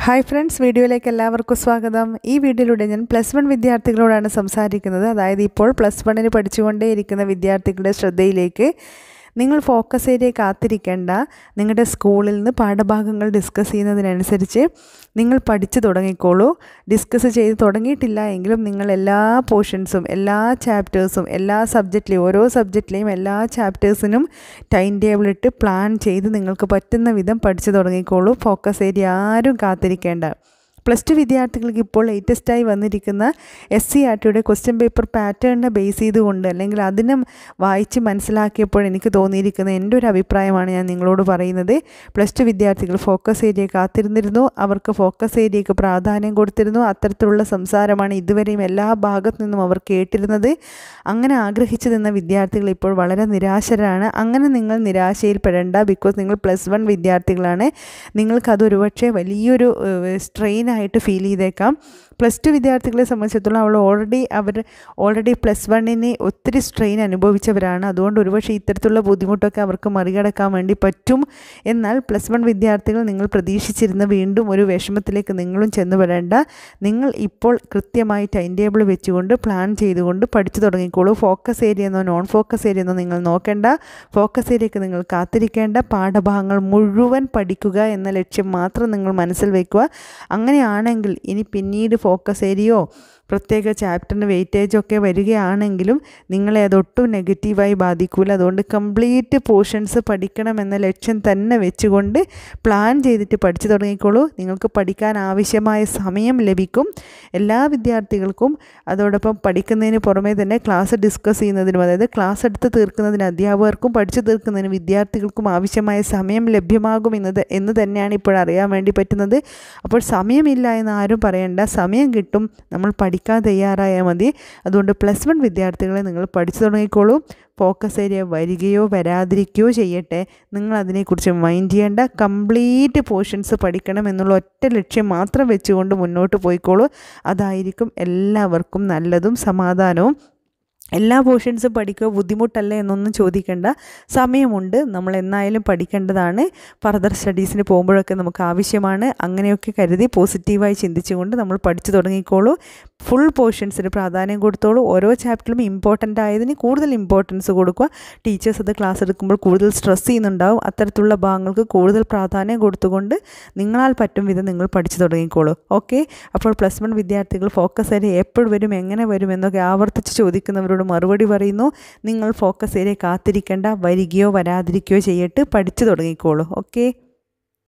hi friends വീഡിയോയിലേക്ക് എല്ലാവർക്കും സ്വാഗതം ഈ വീഡിയോയിലൂടെ ഞാൻ പ്ലസ് വൺ വിദ്യാർത്ഥികളോടാണ് സംസാരിക്കുന്നത് അതായത് ഇപ്പോൾ പ്ലസ് വണ്ണിന് പഠിച്ചുകൊണ്ടേയിരിക്കുന്ന വിദ്യാർത്ഥികളുടെ ശ്രദ്ധയിലേക്ക് നിങ്ങൾ ഫോക്കസ് ഏരിയ കാത്തിരിക്കേണ്ട നിങ്ങളുടെ സ്കൂളിൽ നിന്ന് പാഠഭാഗങ്ങൾ ഡിസ്കസ് ചെയ്യുന്നതിനനുസരിച്ച് നിങ്ങൾ പഠിച്ചു തുടങ്ങിക്കോളൂ ഡിസ്കസ് ചെയ്ത് തുടങ്ങിയിട്ടില്ല എങ്കിലും നിങ്ങൾ എല്ലാ പോർഷൻസും എല്ലാ ചാപ്റ്റേഴ്സും എല്ലാ സബ്ജക്റ്റിലെയും ഓരോ സബ്ജക്റ്റിലെയും എല്ലാ ചാപ്റ്റേഴ്സിനും ടൈം ടേബിൾ ഇട്ട് പ്ലാൻ ചെയ്ത് നിങ്ങൾക്ക് പറ്റുന്ന വിധം പഠിച്ചു തുടങ്ങിക്കോളൂ ഫോക്കസ് ഏരിയ ആരും കാത്തിരിക്കേണ്ട പ്ലസ് ടു വിദ്യാർത്ഥികൾക്ക് ഇപ്പോൾ ലേറ്റസ്റ്റായി വന്നിരിക്കുന്ന എസ് സി ആർ ടിയുടെ ക്വസ്റ്റ്യൻ പേപ്പർ പാറ്റേണിനെ ബേസ് ചെയ്തുകൊണ്ട് അല്ലെങ്കിൽ അതിനെ വായിച്ച് മനസ്സിലാക്കിയപ്പോൾ എനിക്ക് തോന്നിയിരിക്കുന്ന എൻ്റെ ഒരു അഭിപ്രായമാണ് ഞാൻ നിങ്ങളോട് പറയുന്നത് പ്ലസ് ടു വിദ്യാർത്ഥികൾ ഫോക്കസ് ഏരിയ കാത്തിരുന്നിരുന്നു അവർക്ക് ഫോക്കസ് ഏരിയയ്ക്ക് പ്രാധാന്യം കൊടുത്തിരുന്നു അത്തരത്തിലുള്ള സംസാരമാണ് ഇതുവരെയും എല്ലാ ഭാഗത്തു നിന്നും അവർ കേട്ടിരുന്നത് അങ്ങനെ ആഗ്രഹിച്ചു നിന്ന വിദ്യാർത്ഥികൾ ഇപ്പോൾ വളരെ നിരാശരാണ് അങ്ങനെ നിങ്ങൾ നിരാശയിൽപ്പെടേണ്ട ബിക്കോസ് നിങ്ങൾ പ്ലസ് വൺ വിദ്യാർത്ഥികളാണ് നിങ്ങൾക്കത് ഒരുപക്ഷെ വലിയൊരു സ്ട്രെയിൻ ആയിട്ട് ഫീൽ ചെയ്തേക്കാം പ്ലസ് ടു വിദ്യാർത്ഥികളെ സംബന്ധിച്ചിടത്തോളം അവൾ ഓൾറെഡി അവർ ഓൾറെഡി പ്ലസ് വണ്ണിന് ഒത്തിരി സ്ട്രെയിൻ അനുഭവിച്ചവരാണ് അതുകൊണ്ട് ഒരുപക്ഷെ ഇത്തരത്തിലുള്ള ബുദ്ധിമുട്ടൊക്കെ അവർക്ക് മറികടക്കാൻ വേണ്ടി പറ്റും എന്നാൽ പ്ലസ് വൺ വിദ്യാർത്ഥികൾ നിങ്ങൾ പ്രതീക്ഷിച്ചിരുന്ന വീണ്ടും ഒരു വിഷമത്തിലേക്ക് നിങ്ങളും ചെന്നുപെടേണ്ട നിങ്ങൾ ഇപ്പോൾ കൃത്യമായി ടൈം ടേബിൾ വെച്ചുകൊണ്ട് പ്ലാൻ ചെയ്തുകൊണ്ട് പഠിച്ചു തുടങ്ങിക്കോളൂ ഫോക്കസ് ഏരിയ എന്നോ നോൺ ഫോക്കസ് ഏരിയ എന്നോ നിങ്ങൾ നോക്കേണ്ട ഫോക്കസ് ഏരിയയ്ക്ക് നിങ്ങൾ കാത്തിരിക്കേണ്ട പാഠഭാഗങ്ങൾ മുഴുവൻ പഠിക്കുക എന്ന ലക്ഷ്യം മാത്രം നിങ്ങൾ മനസ്സിൽ വയ്ക്കുക അങ്ങനെയാണെങ്കിൽ ഇനി പിന്നീട് ഫോക്കസ് ഏരിയയോ പ്രത്യേക ചാപ്റ്ററിന് വെയിറ്റേജ് ഒക്കെ വരികയാണെങ്കിലും നിങ്ങളെ അതൊട്ടും നെഗറ്റീവായി ബാധിക്കില്ല അതുകൊണ്ട് കംപ്ലീറ്റ് പോർഷൻസ് പഠിക്കണം എന്ന ലക്ഷ്യം തന്നെ വെച്ചുകൊണ്ട് പ്ലാൻ ചെയ്തിട്ട് പഠിച്ചു തുടങ്ങിക്കോളൂ നിങ്ങൾക്ക് പഠിക്കാൻ ആവശ്യമായ സമയം ലഭിക്കും എല്ലാ വിദ്യാർത്ഥികൾക്കും അതോടൊപ്പം പഠിക്കുന്നതിന് പുറമേ തന്നെ ക്ലാസ് ഡിസ്കസ് ചെയ്യുന്നതിനും അതായത് ക്ലാസ് എടുത്ത് തീർക്കുന്നതിന് അധ്യാപകർക്കും പഠിച്ചു തീർക്കുന്നതിന് വിദ്യാർത്ഥികൾക്കും ആവശ്യമായ സമയം ലഭ്യമാകും എന്നത് എന്ന് തന്നെയാണ് ഇപ്പോൾ അറിയാൻ വേണ്ടി പറ്റുന്നത് അപ്പോൾ സമയമില്ല എന്ന് ആരും പറയേണ്ട സമയം കിട്ടും നമ്മൾ പഠിക്കാൻ തയ്യാറായാൽ മതി അതുകൊണ്ട് പ്ലസ് വൺ വിദ്യാർത്ഥികളെ നിങ്ങൾ പഠിച്ചു തുടങ്ങിക്കോളൂ ഫോക്കസ് ഏരിയ വരികയോ വരാതിരിക്കുകയോ ചെയ്യട്ടെ നിങ്ങൾ അതിനെക്കുറിച്ച് മൈൻഡ് ചെയ്യേണ്ട കംപ്ലീറ്റ് പോർഷൻസ് പഠിക്കണം എന്നുള്ള ഒറ്റ ലക്ഷ്യം മാത്രം വെച്ചുകൊണ്ട് മുന്നോട്ട് പോയിക്കോളൂ അതായിരിക്കും എല്ലാവർക്കും നല്ലതും സമാധാനവും എല്ലാ പോർഷൻസും പഠിക്കുക ബുദ്ധിമുട്ടല്ലേ എന്നൊന്നും ചോദിക്കേണ്ട സമയമുണ്ട് നമ്മൾ എന്നായാലും പഠിക്കേണ്ടതാണ് ഫർദർ സ്റ്റഡീസിന് പോകുമ്പോഴൊക്കെ നമുക്ക് ആവശ്യമാണ് അങ്ങനെയൊക്കെ കരുതി പോസിറ്റീവായി ചിന്തിച്ചുകൊണ്ട് നമ്മൾ പഠിച്ചു തുടങ്ങിക്കോളൂ ഫുൾ പോർഷൻസിന് പ്രാധാന്യം കൊടുത്തോളൂ ഓരോ ചാപ്റ്ററിലും ഇമ്പോർട്ടൻ്റ് ആയതിന് കൂടുതൽ ഇമ്പോർട്ടൻസ് കൊടുക്കുക ടീച്ചേഴ്സ് അത് ക്ലാസ് എടുക്കുമ്പോൾ കൂടുതൽ സ്ട്രെസ് ചെയ്യുന്നുണ്ടാവും അത്തരത്തിലുള്ള ഭാഗങ്ങൾക്ക് കൂടുതൽ പ്രാധാന്യം കൊടുത്തുകൊണ്ട് നിങ്ങളാൽ പറ്റും വിധം നിങ്ങൾ പഠിച്ചു തുടങ്ങിക്കോളൂ ഓക്കെ അപ്പോൾ പ്ലസ് വൺ വിദ്യാർത്ഥികൾ ഫോക്കസ് ഏരിയ എപ്പോൾ വരും എങ്ങനെ വരും എന്നൊക്കെ ആവർത്തിച്ച് ചോദിക്കുന്നവരോട് അവരോട് മറുപടി പറയുന്നു നിങ്ങൾ ഫോക്കസ് ഏരിയ കാത്തിരിക്കേണ്ട വരികയോ വരാതിരിക്കുകയോ ചെയ്യട്ട് പഠിച്ചു തുടങ്ങിക്കോളൂ ഓക്കെ